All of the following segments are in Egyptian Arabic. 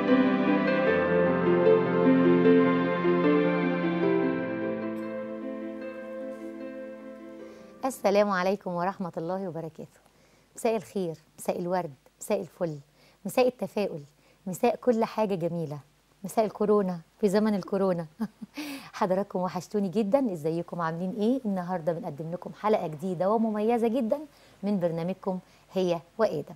السلام عليكم ورحمة الله وبركاته مساء الخير مساء الورد مساء الفل مساء التفاؤل مساء كل حاجة جميلة مساء الكورونا في زمن الكورونا حضراتكم وحشتوني جدا ازيكم عاملين ايه النهارده بنقدم لكم حلقة جديدة ومميزة جدا من برنامجكم هي وآدم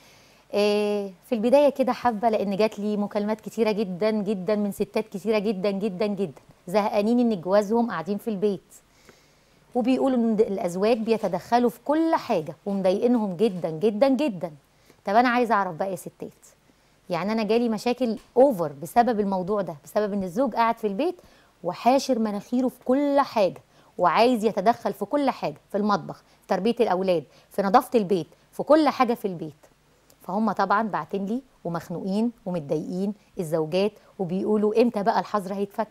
إيه في البداية كده حابة لأن جات لي مكالمات كتيرة جدا جدا من ستات كتيرة جدا جدا جدا زهقانين إن جوازهم قاعدين في البيت وبيقولوا ان الازواج بيتدخلوا في كل حاجه ومضايقينهم جدا جدا جدا طب انا عايزه اعرف بقى يا ستات يعني انا جالي مشاكل اوفر بسبب الموضوع ده بسبب ان الزوج قاعد في البيت وحاشر مناخيره في كل حاجه وعايز يتدخل في كل حاجه في المطبخ في تربيه الاولاد في نظافه البيت في كل حاجه في البيت فهم طبعا باعتين لي ومخنوقين ومتضايقين الزوجات وبيقولوا امتى بقى الحظر هيتفك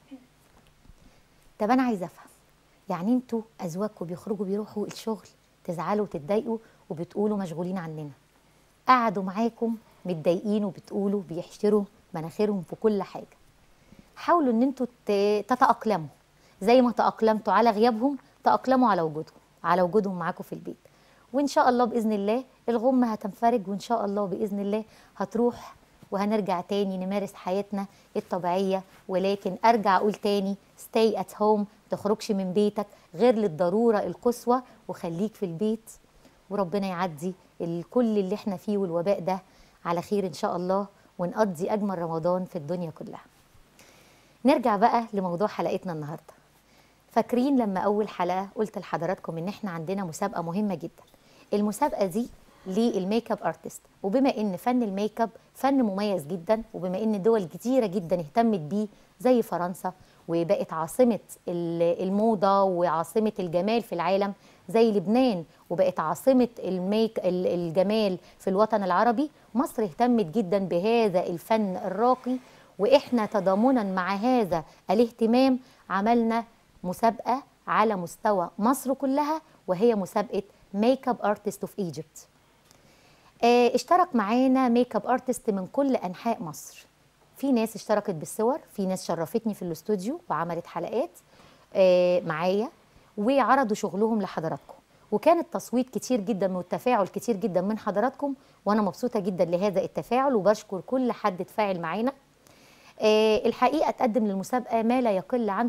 طب انا عايزه افهم يعني انتوا ازواجكم بيخرجوا بيروحوا الشغل تزعلوا وتتضايقوا وبتقولوا مشغولين عننا قعدوا معاكم متضايقين وبتقولوا بيحشروا مناخيرهم في كل حاجه حاولوا ان انتوا ت- تتاقلموا زي ما تاقلمتوا على غيابهم تاقلموا على وجودهم على وجودهم معاكم في البيت وان شاء الله باذن الله الغمه هتنفرج وان شاء الله باذن الله هتروح وهنرجع تاني نمارس حياتنا الطبيعية ولكن أرجع أقول تاني stay at home تخرجش من بيتك غير للضرورة القصوى وخليك في البيت وربنا يعدي الكل اللي احنا فيه والوباء ده على خير إن شاء الله ونقضي أجمل رمضان في الدنيا كلها نرجع بقى لموضوع حلقتنا النهارده فاكرين لما اول حلقه قلت لحضراتكم ان احنا عندنا مسابقه مهمه جدا المسابقه دي للميك اب ارتست وبما ان فن الميك اب فن مميز جدا وبما ان دول كتيره جدا اهتمت بيه زي فرنسا وبقت عاصمه ال- الموضه وعاصمه الجمال في العالم زي لبنان وبقت عاصمه الميك ال- الجمال في الوطن العربي مصر اهتمت جدا بهذا الفن الراقي واحنا تضامنا مع هذا الاهتمام عملنا مسابقه على مستوى مصر كلها وهي مسابقه ميك اب ارتست اوف ايجيبت اشترك معانا ميك اب ارتست من كل انحاء مصر في ناس اشتركت بالصور في ناس شرفتني في الاستوديو وعملت حلقات آه، معايا وعرضوا شغلهم لحضراتكم وكان التصويت كتير جدا والتفاعل كتير جدا من حضراتكم وانا مبسوطه جدا لهذا التفاعل وبشكر كل حد اتفاعل معانا آه، الحقيقه اتقدم للمسابقه ما لا يقل عن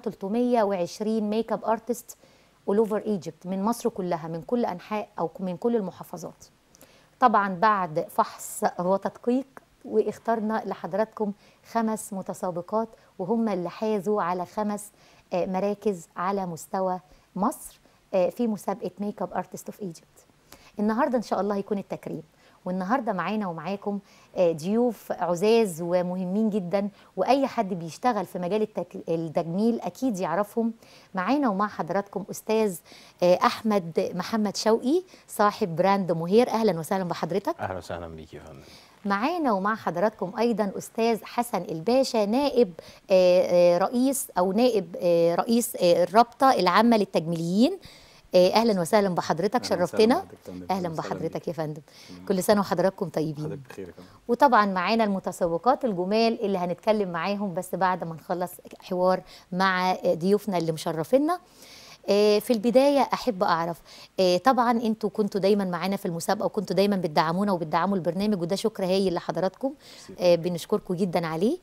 320 ميك اب ارتست اول اوفر ايجيبت من مصر كلها من كل انحاء او من كل المحافظات طبعا بعد فحص وتدقيق واخترنا لحضراتكم خمس متسابقات وهم اللي حازوا على خمس آه، مراكز على مستوى مصر آه، في مسابقه ميك اب ارتست اوف ايجيبت النهارده ان شاء الله هيكون التكريم والنهارده معانا ومعاكم آه، ضيوف عزاز ومهمين جدا واي حد بيشتغل في مجال التك- التجميل اكيد يعرفهم معانا ومع حضراتكم استاذ آه، احمد محمد شوقي صاحب براند مهير اهلا وسهلا بحضرتك اهلا وسهلا بيك يا فندم معانا ومع حضراتكم ايضا استاذ حسن الباشا نائب آه، آه، رئيس او نائب آه، رئيس آه، الرابطه العامه للتجميليين آه، اهلا وسهلا بحضرتك أهلاً وسهلاً شرفتنا بحضرتك يا فندم. اهلا أهلاً وسهلاً بحضرتك يا فندم كل سنه وحضراتكم طيبين حضرتك بخير يا فندم وطبعا معانا المتسابقات الجمال اللي هنتكلم معاهم بس بعد ما نخلص حوار مع ضيوفنا اللي مشرفينا آه، في البداية أحب أعرف آه، طبعا أنتوا كنتوا دايما معانا في المسابقة وكنتوا دايما بتدعمونا وبتدعموا البرنامج وده شكر هايل لحضراتكم آه، بنشكركم جدا عليه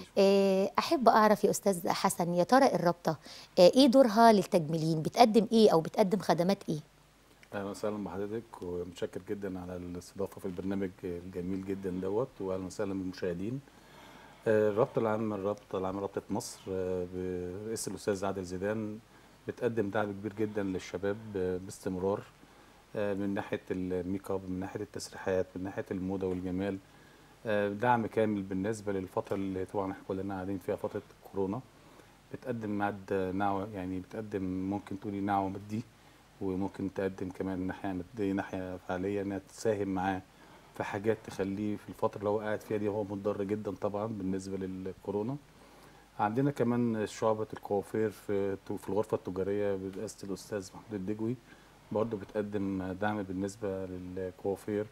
آه، أحب أعرف يا أستاذ حسن يا ترى الرابطة آه، إيه دورها للتجميلين بتقدم إيه أو بتقدم خدمات إيه اهلا وسهلا بحضرتك ومتشكر جدا على الاستضافه في البرنامج الجميل جدا دوت واهلا وسهلا بالمشاهدين آه، الرابطه العامه الرابطه العامه رابطه مصر آه، برئيس الاستاذ عادل زيدان بتقدم دعم كبير جدا للشباب آه، باستمرار آه، من ناحيه الميك اب من ناحيه التسريحات من ناحيه الموضه والجمال آه، دعم كامل بالنسبه للفتره اللي طبعا احنا كلنا قاعدين فيها فتره كورونا بتقدم ماد نعوة يعني بتقدم ممكن تقولي نعوة مادي وممكن تقدم كمان ناحية مادية ناحية فعالية انها تساهم معاه في حاجات تخليه في الفترة اللي هو قاعد فيها دي هو متضرر جدا طبعا بالنسبة للكورونا عندنا كمان شعبة الكوافير في في الغرفة التجارية برئاسة الأستاذ محمود الدجوي برضه بتقدم دعم بالنسبة للكوافير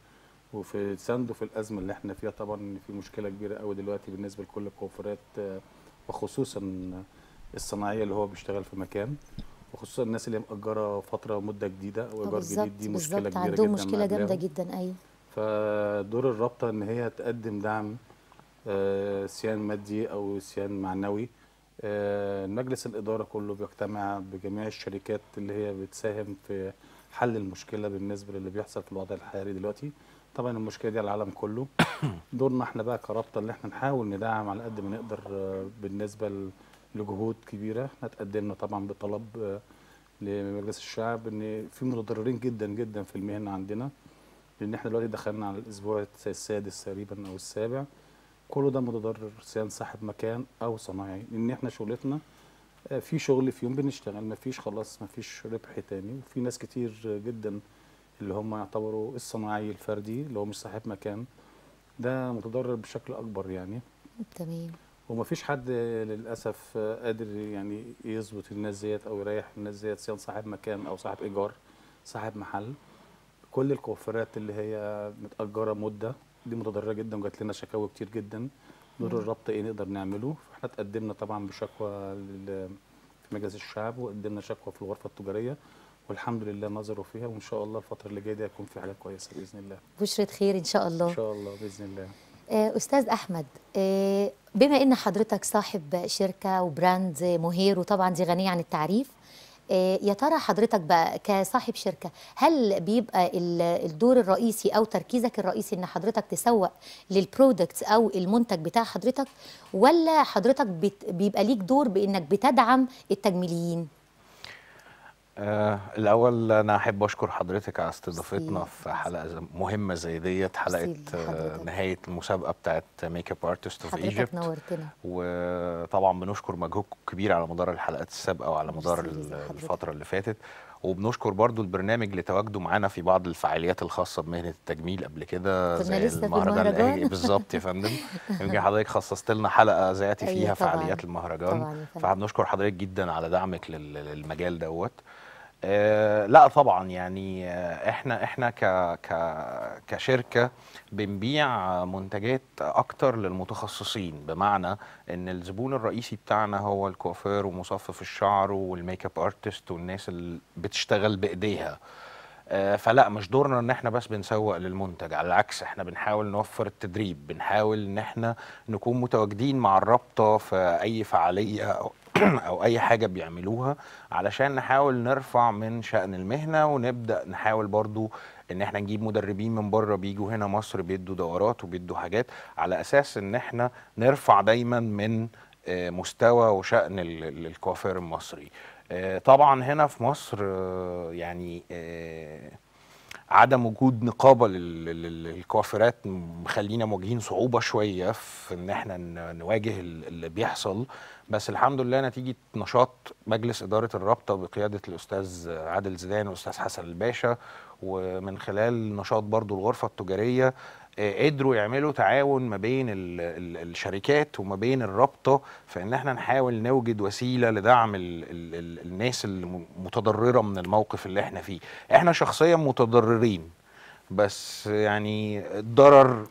وفي ساندوا في الازمه اللي احنا فيها طبعا إن في مشكله كبيره قوي دلوقتي بالنسبه لكل الكوافيرات آه، وخصوصا الصناعيه اللي هو بيشتغل في مكان وخصوصا الناس اللي مأجره فتره مده جديده او آه، ايجار بالظبط جديد دي مشكله بالظبط كبيره عندهم جدا مشكله جامده مقابلاهم. جدا ايوه فدور الرابطه ان هي تقدم دعم آه، سيان مادي او سيان معنوي آه، مجلس الاداره كله بيجتمع بجميع الشركات اللي هي بتساهم في حل المشكله بالنسبه للي بيحصل في الوضع الحالي دلوقتي طبعا المشكله دي على العالم كله دورنا احنا بقى كرابطه اللي احنا نحاول ندعم على قد ما نقدر آه، بالنسبه ل- لجهود كبيره احنا تقدمنا طبعا بطلب آه، لمجلس الشعب ان في متضررين جدا جدا في المهنه عندنا لان احنا دلوقتي دخلنا على الاسبوع السادس تقريبا او السابع كله ده متضرر سواء صاحب مكان او صنايعي لان احنا شغلتنا آه، في شغل في يوم بنشتغل ما فيش خلاص ما فيش ربح تاني وفي ناس كتير جدا اللي هم يعتبروا الصناعي الفردي اللي هو مش صاحب مكان ده متضرر بشكل اكبر يعني تمام وما فيش حد للاسف قادر يعني يظبط الناس ديت او يريح الناس ديت سواء صاحب مكان او صاحب ايجار صاحب محل كل الكوافيرات اللي هي متاجره مده دي متضرره جدا وجات لنا شكاوى كتير جدا دور مم. الربط ايه نقدر نعمله فاحنا تقدمنا طبعا بشكوى لل- في مجلس الشعب وقدمنا شكوى في الغرفه التجاريه والحمد لله نظروا فيها وان شاء الله الفتره اللي جايه دي هيكون في حاجه كويسه باذن الله بشرة خير ان شاء الله ان شاء الله باذن الله آه، أستاذ أحمد آه، بما إن حضرتك صاحب شركة وبراند مهير وطبعا دي غنية عن التعريف آه، يا ترى حضرتك بقى كصاحب شركة هل بيبقى ال- الدور الرئيسي أو تركيزك الرئيسي إن حضرتك تسوق للبرودكتس أو المنتج بتاع حضرتك ولا حضرتك بت- بيبقى ليك دور بإنك بتدعم التجميليين؟ آه الأول أنا أحب أشكر حضرتك على استضافتنا ميرسي. في حلقة ز- مهمة زي ديت حلقة ميرسي آه لحضرتك. نهاية المسابقة بتاعت ميك اب ارتست اوف حضرتك ايجيبت نورتنا وطبعا بنشكر مجهودكم الكبير على مدار الحلقات السابقة وعلى مدار ميرسي ال- لحضرتك. الفترة اللي فاتت وبنشكر برضو البرنامج لتواجده معانا في بعض الفعاليات الخاصة بمهنة التجميل قبل كده كنا زي لسه في المهرجان المهرجان. الأهلي بالظبط يا فندم يمكن حضرتك خصصت لنا حلقة زياتي أيوة فيها طبعاً. فعاليات المهرجان طبعاً يا فندم. فبنشكر حضرتك جدا على دعمك لل- للمجال دوت آه لا طبعا يعني آه احنا احنا ك ك كشركه بنبيع منتجات اكتر للمتخصصين بمعنى ان الزبون الرئيسي بتاعنا هو الكوافير ومصفف الشعر والميك اب ارتست والناس اللي بتشتغل بايديها آه، فلا مش دورنا ان احنا بس بنسوق للمنتج على العكس احنا بنحاول نوفر التدريب بنحاول ان احنا نكون متواجدين مع الرابطه في اي فعاليه او او اي حاجه بيعملوها علشان نحاول نرفع من شأن المهنه ونبدا نحاول برضو ان احنا نجيب مدربين من بره بيجوا هنا مصر بيدوا دورات وبيدوا حاجات على اساس ان احنا نرفع دايما من آه، مستوى وشأن ال- ال- الكوافير المصري آه، طبعا هنا في مصر آه، يعني آه، عدم وجود نقابه لل- لل- للكوافيرات مخلينا مواجهين صعوبه شويه في ان احنا ن- نواجه ال- اللي بيحصل بس الحمد لله نتيجه نشاط مجلس اداره الرابطه بقياده الاستاذ عادل زيدان والاستاذ حسن الباشا ومن خلال نشاط برضو الغرفه التجاريه آه، قدروا يعملوا تعاون ما بين ال ال الشركات وما بين الرابطه في ان احنا نحاول نوجد وسيله لدعم ال ال ال الناس المتضرره من الموقف اللي احنا فيه احنا شخصيا متضررين بس يعني الضرر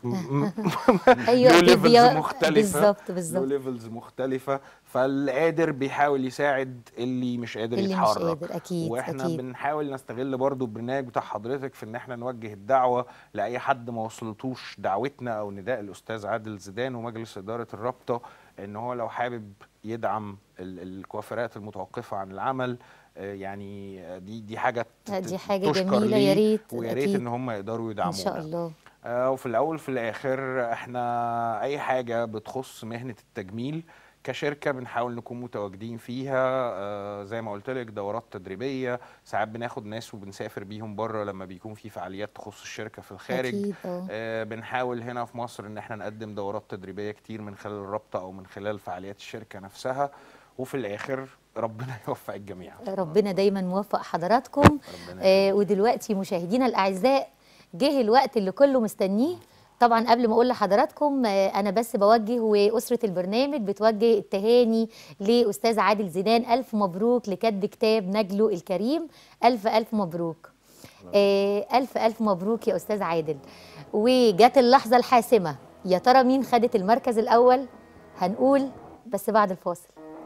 أيوة له أكيد ليفلز بيا- مختلفه بالظبط له بالظبط ليفلز مختلفه فالقادر بيحاول يساعد اللي مش قادر اللي مش يتحرك قادر أكيد واحنا أكيد بنحاول نستغل برضو البرنامج بتاع حضرتك في ان احنا نوجه الدعوه لاي حد ما وصلتوش دعوتنا او نداء الاستاذ عادل زيدان ومجلس اداره الرابطه ان هو لو حابب يدعم ال- الكوافيرات المتوقفه عن العمل آه، يعني آه، دي دي حاجه ت- دي حاجة تشكر جميلة ليه يا ريت ويا ريت أكيد ان هم يقدروا إن يدعمونا شاء الله آه، وفي الاول في الاخر احنا اي حاجه بتخص مهنه التجميل كشركه بنحاول نكون متواجدين فيها آه، زي ما قلت لك دورات تدريبيه ساعات بناخد ناس وبنسافر بيهم بره لما بيكون في فعاليات تخص الشركه في الخارج أكيد أه آه، بنحاول هنا في مصر ان احنا نقدم دورات تدريبيه كتير من خلال الرابطه او من خلال فعاليات الشركه نفسها وفي الاخر ربنا يوفق الجميع ربنا دايما موفق حضراتكم ربنا آه ودلوقتي مشاهدينا الاعزاء جه الوقت اللي كله مستنيه طبعا قبل ما اقول لحضراتكم آه انا بس بوجه واسره البرنامج بتوجه التهاني لاستاذ عادل زيدان الف مبروك لكتب كتاب نجله الكريم الف الف مبروك آه الف الف مبروك يا استاذ عادل وجت اللحظه الحاسمه يا ترى مين خدت المركز الاول هنقول بس بعد الفاصل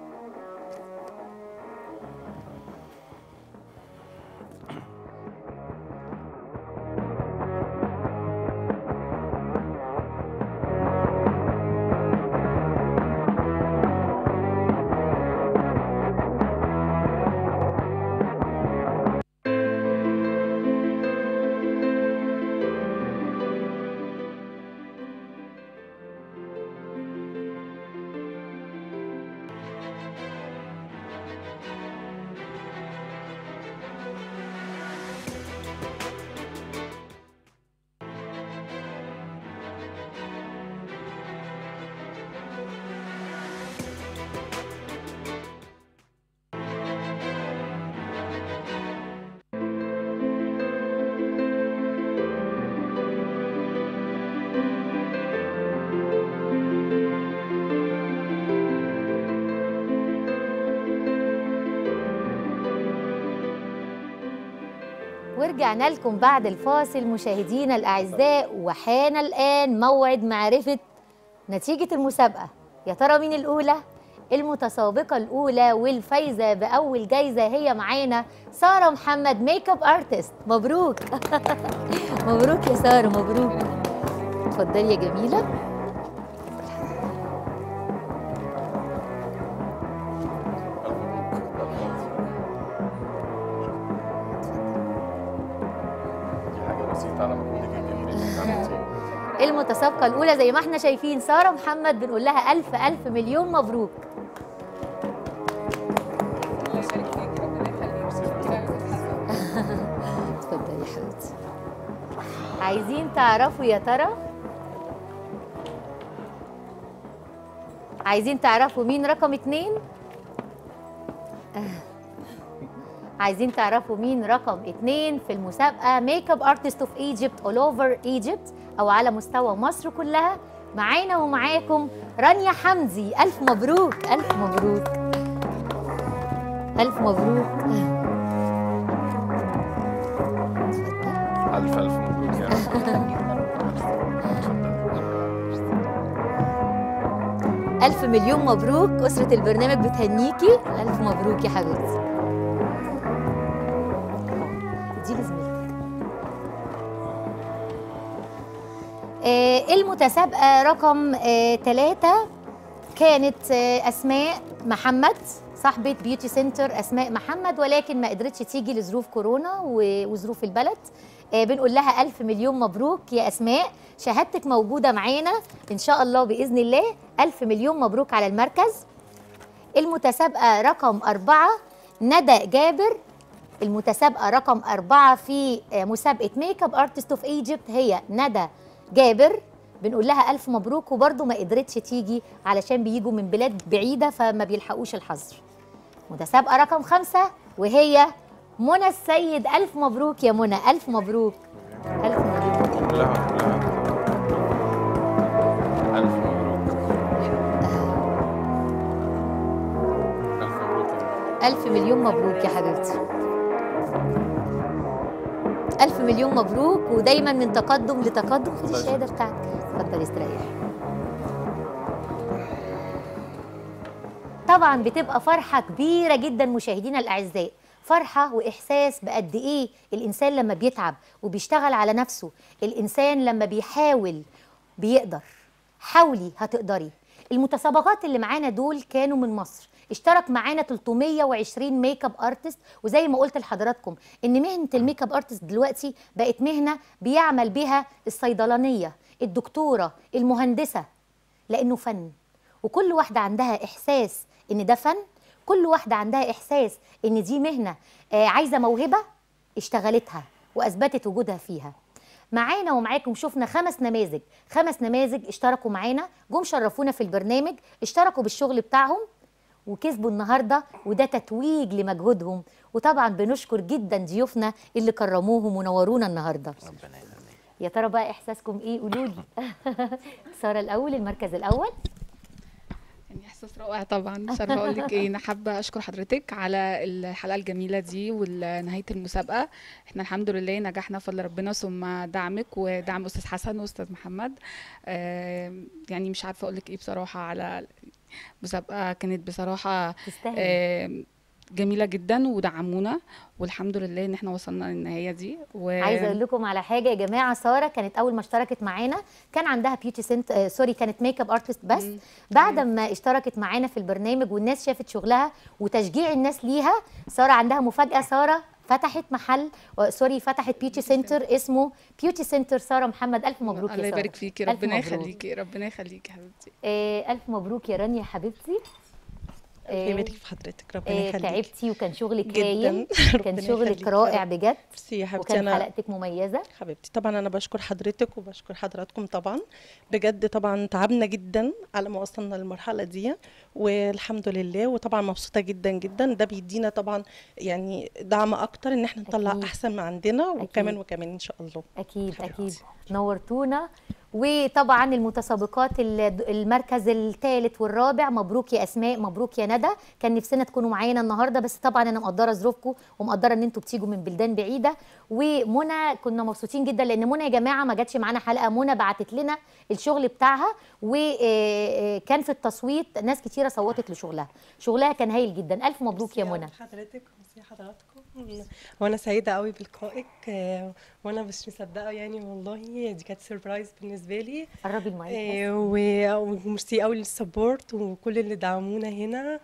ورجعنا لكم بعد الفاصل مشاهدينا الأعزاء وحان الآن موعد معرفة نتيجة المسابقة يا ترى مين الأولى؟ المتسابقة الأولى والفايزة بأول جايزة هي معانا سارة محمد ميك اب ارتست مبروك مبروك يا سارة مبروك اتفضلي يا جميلة دي حاجه بسيطه على مجهودك الجميل اللي انت عملتيه المتسابقة الأولى زي ما احنا شايفين سارة محمد بنقول لها ألف ألف مليون مبروك الله يشارك فيك ربنا يخليك اتفضلي يا حبيبتي عايزين تعرفوا يا ترى عايزين تعرفوا مين رقم اتنين عايزين تعرفوا مين رقم اتنين في المسابقة ميك اب ارتست اوف ايجيبت اول اوفر ايجيبت او على مستوى مصر كلها معانا ومعاكم رانيا حمدي الف مبروك الف مبروك الف مبروك الف الف مبروك يا رب ألف مليون مبروك أسرة البرنامج بتهنيكي ألف مبروك يا حبيبتي دي لزميلتك آه المتسابقة رقم آه ثلاثة كانت آه أسماء محمد صاحبة بيوتي سنتر أسماء محمد ولكن ما قدرتش تيجي لظروف كورونا و- وظروف البلد آه بنقول لها ألف مليون مبروك يا أسماء شهادتك موجودة معانا إن شاء الله بإذن الله ألف مليون مبروك على المركز المتسابقة رقم أربعة ندى جابر المتسابقة رقم أربعة في آه، مسابقة ميك اب ارتست اوف ايجيبت هي ندى جابر بنقول لها ألف مبروك وبرضه ما قدرتش تيجي علشان بيجوا من بلاد بعيدة فما بيلحقوش الحظر متسابقة رقم خمسة وهي منى السيد ألف مبروك يا منى ألف مبروك ألف مبروك كلها كلها الف مبروك الف مبروك يا رب. ألف مليون مبروك يا حبيبتي ألف مليون مبروك ودايما من تقدم لتقدم خدي الله الشهادة بتاعتك اتفضلي استريحي طبعا بتبقى فرحة كبيرة جدا مشاهدينا الأعزاء فرحة وإحساس بقد إيه الإنسان لما بيتعب وبيشتغل على نفسه الإنسان لما بيحاول بيقدر حاولي هتقدري المتسابقات اللي معانا دول كانوا من مصر اشترك معانا 320 ميك اب ارتست وزي ما قلت لحضراتكم ان مهنه الميك اب ارتست دلوقتي بقت مهنه بيعمل بها الصيدلانيه الدكتوره المهندسه لانه فن وكل واحده عندها احساس ان ده فن كل واحده عندها احساس ان دي مهنه آه، عايزه موهبه اشتغلتها واثبتت وجودها فيها معانا ومعاكم شفنا خمس نماذج خمس نماذج اشتركوا معانا جم شرفونا في البرنامج اشتركوا بالشغل بتاعهم وكسبوا النهارده وده تتويج لمجهودهم وطبعا بنشكر جدا ضيوفنا اللي كرموهم ونورونا النهارده ربنا يخليك يا ترى بقى احساسكم ايه قولوا لي ساره الاول المركز الاول يعني احساس احساس رائع طبعا مش عارفه اقول لك ايه انا حابه اشكر حضرتك على الحلقه الجميله دي ونهايه المسابقه احنا الحمد لله نجحنا بفضل ربنا ثم دعمك ودعم استاذ حسن واستاذ محمد آم، يعني مش عارفه اقول لك ايه بصراحه على مسابقه كانت بصراحه تستاهل آم، جميله جدا ودعمونا والحمد لله ان احنا وصلنا للنهايه دي و... عايزه اقول لكم على حاجه يا جماعه ساره كانت اول ما اشتركت معانا كان عندها بيوتي سنت آه سوري كانت ميك اب ارتست بس مم. بعد ما اشتركت معانا في البرنامج والناس شافت شغلها وتشجيع الناس ليها ساره عندها مفاجاه ساره فتحت محل آه، سوري فتحت بيوتي سنتر اسمه بيوتي سنتر ساره محمد الف مبروك يا الله ساره يبارك فيكي ألف ربنا مبروك. يخليكي ربنا يخليكي يا حبيبتي آه الف مبروك يا رانيا حبيبتي الله يبارك في حضرتك ربنا آه يخليك تعبتي وكان شغلك جداً. هايل كان ربنا شغلك يخليك يا رائع رب. بجد ميرسي يا حبيبتي وكان انا حلقتك مميزه حبيبتي طبعا انا بشكر حضرتك وبشكر حضراتكم طبعا بجد طبعا تعبنا جدا على ما وصلنا للمرحله دي والحمد لله وطبعا مبسوطه جدا جدا ده بيدينا طبعا يعني دعم اكتر ان احنا نطلع أكيد. احسن ما عندنا وكمان أكيد. وكمان ان شاء الله اكيد اكيد حبيبتي. نورتونا وطبعا المتسابقات ال- المركز الثالث والرابع مبروك يا اسماء مبروك يا ندى كان نفسنا تكونوا معانا النهارده بس طبعا انا مقدره ظروفكم ومقدره ان انتوا بتيجوا من بلدان بعيده ومنى كنا مبسوطين جدا لان منى يا جماعه ما جاتش معانا حلقه منى بعتت لنا الشغل بتاعها وكان في التصويت ناس كتيره صوتت لشغلها شغلها كان هايل جدا الف مبروك يا ميرسي منى أوي حضرتك ميرسي حضراتكم وانا سعيده قوي بلقائك آه، وانا مش مصدقه يعني والله دي كانت سربرايز بالنسبه لي قربي المايك آه، و- وميرسي قوي للسبورت وكل اللي دعمونا هنا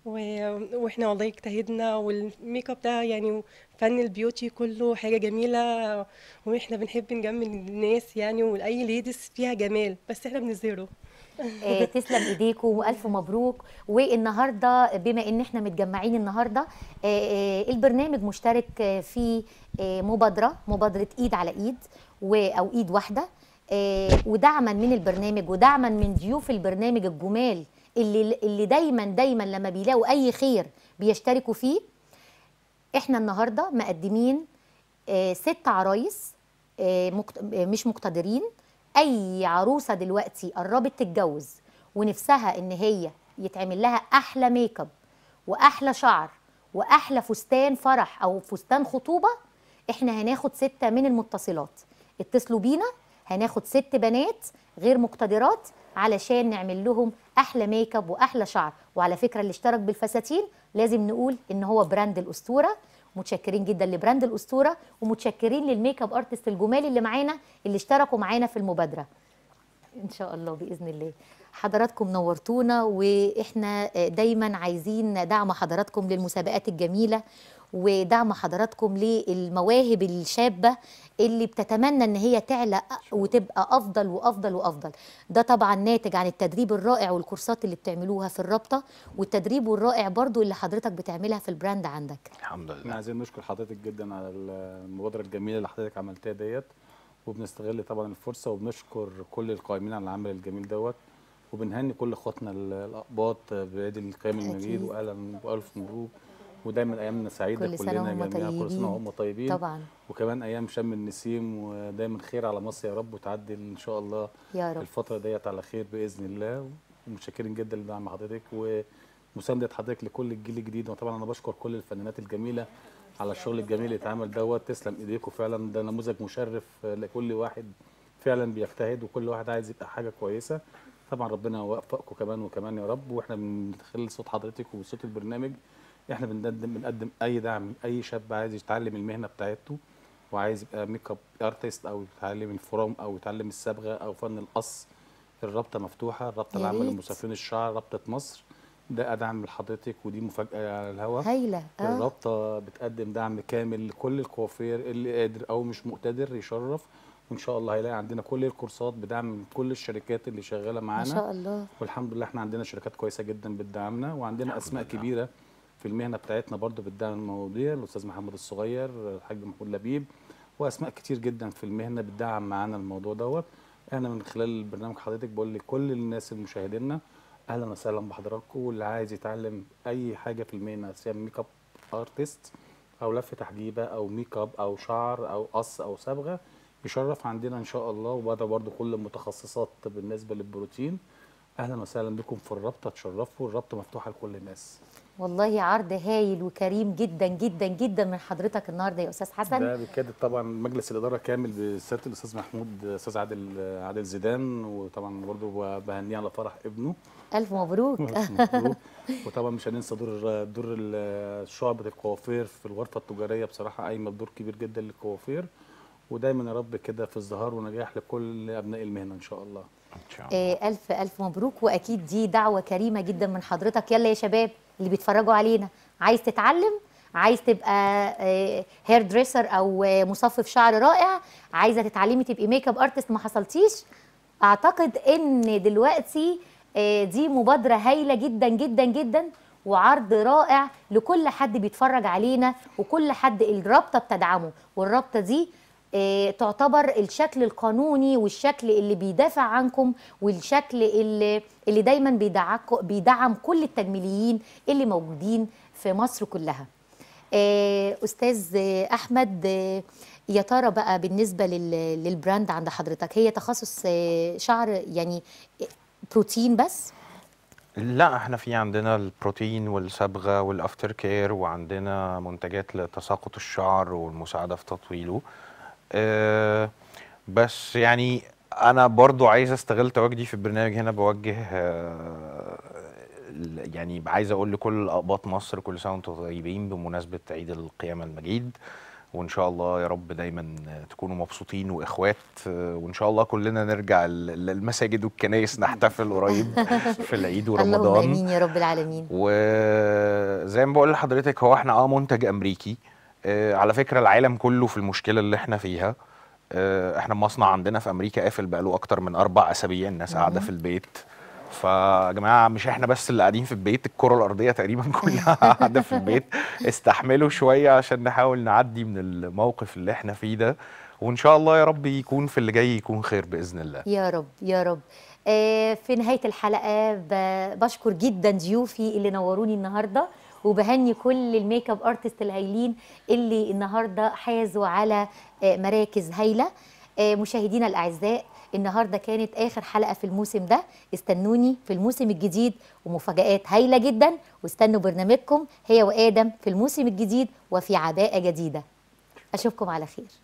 و- واحنا والله اجتهدنا والميك اب ده يعني فن البيوتي كله حاجه جميله واحنا بنحب نجمل الناس يعني واي ليديز فيها جمال بس احنا بنظهره آه، تسلم ايديكم والف مبروك والنهارده بما ان احنا متجمعين النهارده آه، آه، البرنامج مشترك آه، في آه، مبادره مبادره ايد على ايد و- او ايد واحده آه، ودعما من البرنامج ودعما من ضيوف البرنامج الجمال اللي اللي دايما دايما لما بيلاقوا اي خير بيشتركوا فيه احنا النهارده مقدمين آه، ست عرايس آه، مقت- آه، مش مقتدرين اي عروسه دلوقتي قربت تتجوز ونفسها ان هي يتعمل لها احلى ميك اب واحلى شعر واحلى فستان فرح او فستان خطوبه احنا هناخد سته من المتصلات اتصلوا بينا هناخد ست بنات غير مقتدرات علشان نعمل لهم احلى ميك اب واحلى شعر وعلى فكره اللي اشترك بالفساتين لازم نقول ان هو براند الاسطوره متشكرين جدا لبراند الاسطوره ومتشكرين للميك اب ارتست الجمال اللي معانا اللي اشتركوا معانا في المبادره ان شاء الله باذن الله حضراتكم نورتونا واحنا دايما عايزين دعم حضراتكم للمسابقات الجميله ودعم حضراتكم للمواهب الشابه اللي بتتمنى ان هي تعلى وتبقى افضل وافضل وافضل ده طبعا ناتج عن التدريب الرائع والكورسات اللي بتعملوها في الرابطه والتدريب الرائع برضو اللي حضرتك بتعملها في البراند عندك الحمد احنا لله عايزين نشكر حضرتك جدا على المبادره الجميله اللي حضرتك عملتها ديت وبنستغل طبعا الفرصه وبنشكر كل القائمين على العمل الجميل دوت وبنهني كل اخواتنا ال- الاقباط بعيد القيام المجيد أكيد. واهلا والف مبروك ودايما ايامنا سعيده كل سنة كلنا وهم جميعا كل سنه طيبين. وهم طيبين طبعا وكمان ايام شم النسيم ودايما خير على مصر يا رب وتعدي ان شاء الله يا رب الفتره ديت على خير باذن الله ومتشكرين جدا لدعم حضرتك ومسانده حضرتك لكل الجيل الجديد وطبعا انا بشكر كل الفنانات الجميله على الشغل الجميل اللي اتعمل دوت تسلم ايديكم فعلا ده نموذج مشرف لكل واحد فعلا بيجتهد وكل واحد عايز يبقى حاجه كويسه طبعا ربنا يوفقكم كمان وكمان يا رب واحنا من خلال صوت حضرتك وصوت البرنامج احنا بنقدم بنقدم اي دعم اي شاب عايز يتعلم المهنه بتاعته وعايز يبقى ميك اب ارتست او يتعلم الفرام او يتعلم الصبغه او فن القص الرابطه مفتوحه الرابطه يا العامه ريت. لمصفين الشعر رابطه مصر ده ادعم لحضرتك ودي مفاجاه على الهواء هايله اه الرابطه بتقدم دعم كامل لكل الكوافير اللي قادر او مش مقتدر يشرف وان شاء الله هيلاقي عندنا كل الكورسات بدعم من كل الشركات اللي شغاله ما معانا شاء الله والحمد لله احنا عندنا شركات كويسه جدا بتدعمنا وعندنا اسماء لله. كبيره في المهنه بتاعتنا برضو بتدعم المواضيع الاستاذ محمد الصغير الحاج محمود لبيب واسماء كتير جدا في المهنه بتدعم معانا الموضوع دوت انا من خلال البرنامج حضرتك بقول لكل الناس المشاهدينا اهلا وسهلا بحضراتكم واللي عايز يتعلم اي حاجه في المهنه سواء ميك اب ارتست او لف تحجيبه او ميك اب او شعر او قص او صبغه يشرف عندنا ان شاء الله وبدا برضو كل المتخصصات بالنسبه للبروتين اهلا وسهلا بكم في الرابطه تشرفوا الرابطه مفتوحه لكل الناس والله عرض هايل وكريم جدا جدا جدا من حضرتك النهارده يا استاذ حسن ده بكاد طبعا مجلس الاداره كامل بسياده الاستاذ محمود استاذ عادل عادل زيدان وطبعا برضه بهنيه على فرح ابنه الف مبروك مبروك. وطبعا مش هننسى دور دور ال- شعبة الكوافير في الغرفة التجارية بصراحة قايمة بدور كبير جدا للكوافير ودايما يا رب كده في ازدهار ونجاح لكل أبناء المهنة إن شاء الله ان شاء الله آه، ألف ألف مبروك وأكيد دي دعوة كريمة جدا من حضرتك يلا يا شباب اللي بيتفرجوا علينا عايز تتعلم عايز تبقى هير دريسر أو آه، مصفف شعر رائع عايزة تتعلمي تبقي ميك اب ارتست ما حصلتيش أعتقد إن دلوقتي آه، دي مبادرة هايلة جدا جدا جدا وعرض رائع لكل حد بيتفرج علينا وكل حد الرابطة بتدعمه والرابطة دي آه، تعتبر الشكل القانوني والشكل اللي بيدافع عنكم والشكل اللي اللي دايما بيدعك- بيدعم كل التجميليين اللي موجودين في مصر كلها. آه، استاذ آه، احمد آه، يا ترى بقى بالنسبه لل- للبراند عند حضرتك هي تخصص آه، شعر يعني آه، بروتين بس لا احنا في عندنا البروتين والصبغه والافتر كير وعندنا منتجات لتساقط الشعر والمساعده في تطويله اه بس يعني انا برضو عايز استغل تواجدي في البرنامج هنا بوجه اه ال- يعني عايز اقول لكل اقباط مصر كل سنه وانتم طيبين بمناسبه عيد القيامه المجيد وان شاء الله يا رب دايما تكونوا مبسوطين واخوات اه، وان شاء الله كلنا نرجع ال- ال- المساجد والكنائس نحتفل قريب في العيد اللهم ورمضان امين يا رب العالمين وزي ما بقول لحضرتك هو احنا اه منتج امريكي اه على فكره العالم كله في المشكله اللي احنا فيها اه احنا المصنع عندنا في امريكا قافل بقاله اكتر من اربع اسابيع الناس قاعده في البيت فيا جماعه مش احنا بس اللي قاعدين في البيت الكره الارضيه تقريبا كلها قاعده في البيت استحملوا شويه عشان نحاول نعدي من الموقف اللي احنا فيه ده وان شاء الله يا رب يكون في اللي جاي يكون خير باذن الله يا رب يا رب آه، في نهاية الحلقة ب- بشكر جدا ضيوفي اللي نوروني النهاردة وبهني كل الميك اب ارتست الهايلين اللي النهاردة حازوا على آه، مراكز هايلة آه، مشاهدينا الأعزاء النهاردة كانت آخر حلقة في الموسم ده استنوني في الموسم الجديد ومفاجآت هايلة جدا واستنوا برنامجكم هي وآدم في الموسم الجديد وفي عباءة جديدة أشوفكم على خير